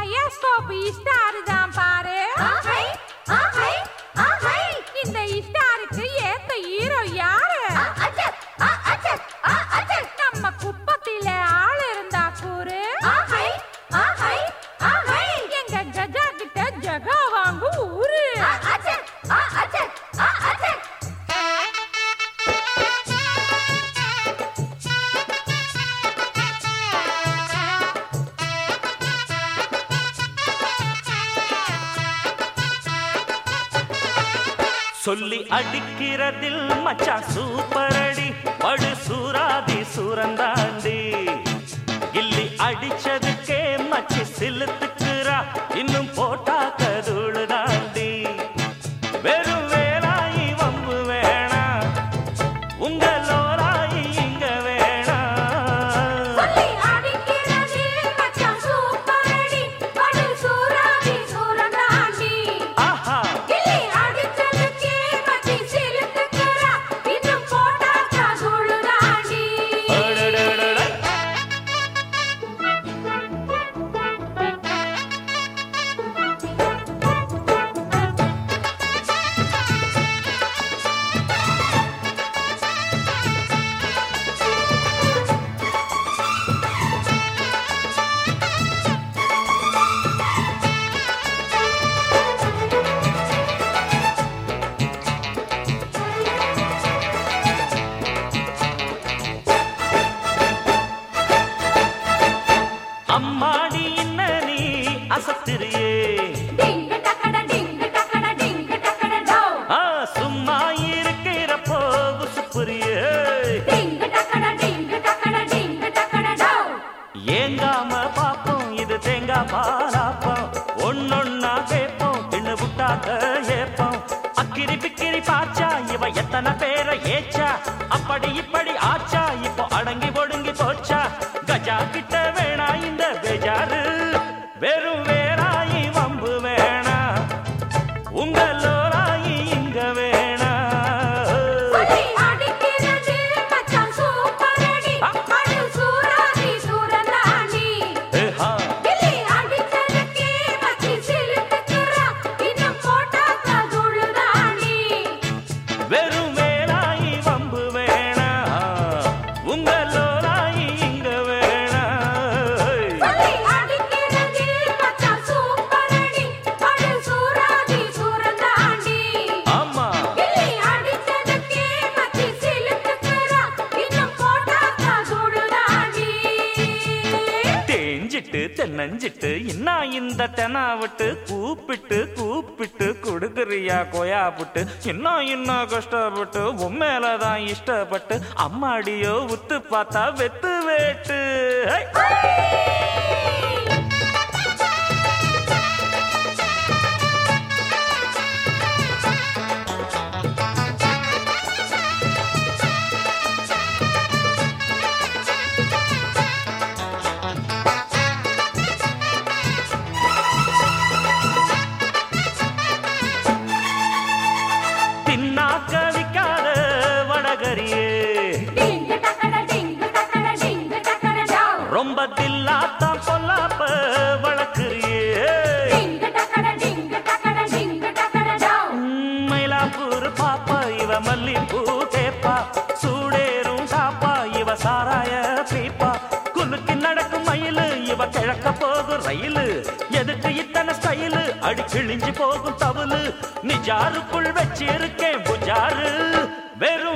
பையாஸ்கோப் star தான் பாரு ஆஹை ஆஹை ஆஹை இந்த ஸ்டாருக்கு ஏத்த ஹீரோ யாரு ஆ அச்சக் ஆ அச்சக் ஆ அச்சக் நம்ம குப்பத்தில ஆள் இருந்தா கூறு ஆஹை ஆஹை ஆஹை எங்க கஜா கிட்ட ஜகா வாங்கு ஊரு ஆ அச்சக் ஆ அச்சக் ஆ அச்சக் சொல்லி அடிக்கிறதில் மச்சான் சூப்பர் அடி படு சூராதி சூரந்தாண்டி கில்லி அடிச்சதுக்கே மச்சி சிலுத்துக்குறா இன்னும் போட்டா கதுழு தாண்டி வெறும் வேலாயி வம்பு வேணாம் உங்களோராயி இங்க வேணாம் சொல்லி அடிக்கிறது மச்சான் சூப்பர் அடி படு சூராதி சூரனாண்டி ஆஹா கிளி அடிச்சதுக்கே மச்சி சிலுத்துக்குறா இன்னும் போட்டாக்கா சுழுதாண்டி அடடடடட. அம்மாடி என்ன நீ அசத்திரியே டிங்கு டக்கட டிங்கு டக்கட டிங்கு டக்கட டோ ஆ சும்மா இருக்கிறப்போ உசுப்புரியே டிங்கு டக்கட டிங்கு டக்கட டிங்கு டக்கட டோ ஏங்காம பாப்போம் இது தேங்காய் பாலாப்போம் ஒன்னொன்னா கேட்போம் தின்னு விட்டாக்க ஏப்போம் அக்கிரி பிக்கிரி பாச்சா இவ எத்தனை பேரை ஏச்சா அப்படி இப்படி ஆச்சா இப்போ அடங்கி ஒடுங்கி போச்சா கஜா கிட்ட வேணா இந்த பெஜாரு வெறும் வேறாயி வம்பு வேணா உங்களோராயி இங்க வேணா சொல்லி அடிக்கிறது மச்சான் சூப்பர் அடி படு சூராதி சூரனாண்டி ஏஹா. கிளி அடிச்சதுக்கே மச்சி சிலுத்துக்குறா இன்னும் போட்டாக்கா சுழுதாண்டி வெறும் வேலாயி வம்பு வேணா உங்களோராயி இங்க வேணா சொல்லி அடிக்கிறது மச்சான் சூப்பர் அடி படு சூராதி சூரனாண்டி ஆமா கிளி அடிச்சதுக்கே மச்சி சிலுத்துக்குறா இன்னும் போட்டாக்கா சுழுதாண்டி தேஞ்சிட்டு தென்னஞ்சிட்டு இன்னா இந்த தெனாவிட்டு கூப்பிட்டு கூப்பிட்டு கொடுக்குறியா கொயா புட்டு இன்னும் இன்னும் கஷ்டப்பட்டு உண்மையிலதான் இஷ்டப்பட்டு அம்மாடியோ உத்து பார்த்தா வெத்து வேட்டு high! தின்னாக்க விக்காத வடகரியே Tinku டக்கட Tinku டக்கட Tinku டக்கட to ரொம்ப தில்லாத்தான் பொல்லாப்ப வளர்க்குறியே டிங்கு டக்கட டிங்கு டக்கட டிங்கு டக்கட டோ ம், மயிலாப்பூர் பாப்பா இவ மல்லிப்பூ கேப்பா சூடேறும் காப்பா இவ சாராய பீப்பா குலுக்கி நடக்கும் மயிலு இவ கிழக்க போகும் ரயிலு எதுக்கு இத்தனை ஸ்டைலு அடி கிழிஞ்சு போகும் தவுலு நிஜாருக்குள் வச்சிருக்கேன் புஜாரு வெறும்